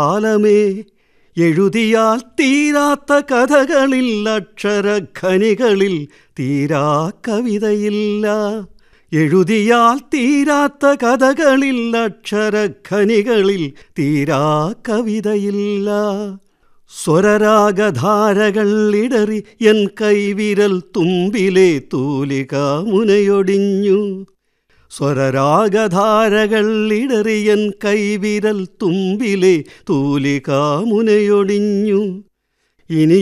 കാലമേ എഴുതിയാൽ തീരാത്ത കഥകളിൽ അക്ഷരഖനികളിൽ തീരാ കവിതയില്ല എഴുതിയാൽ തീരാത്ത കഥകളിൽ അക്ഷരഖനികളിൽ തീരാ കവിതയില്ല സ്വരരാഗധാരകൾ ഇടറി എൻ കൈവിരൽ തുമ്പിലെ തൂലിക മുനയൊടിഞ്ഞു സ്വരരാഗധാരകൾ ഇടറിയൻ കൈവിരൽ തുമ്പിലെ തൂലിക മുനയൊടിഞ്ഞു ഇനി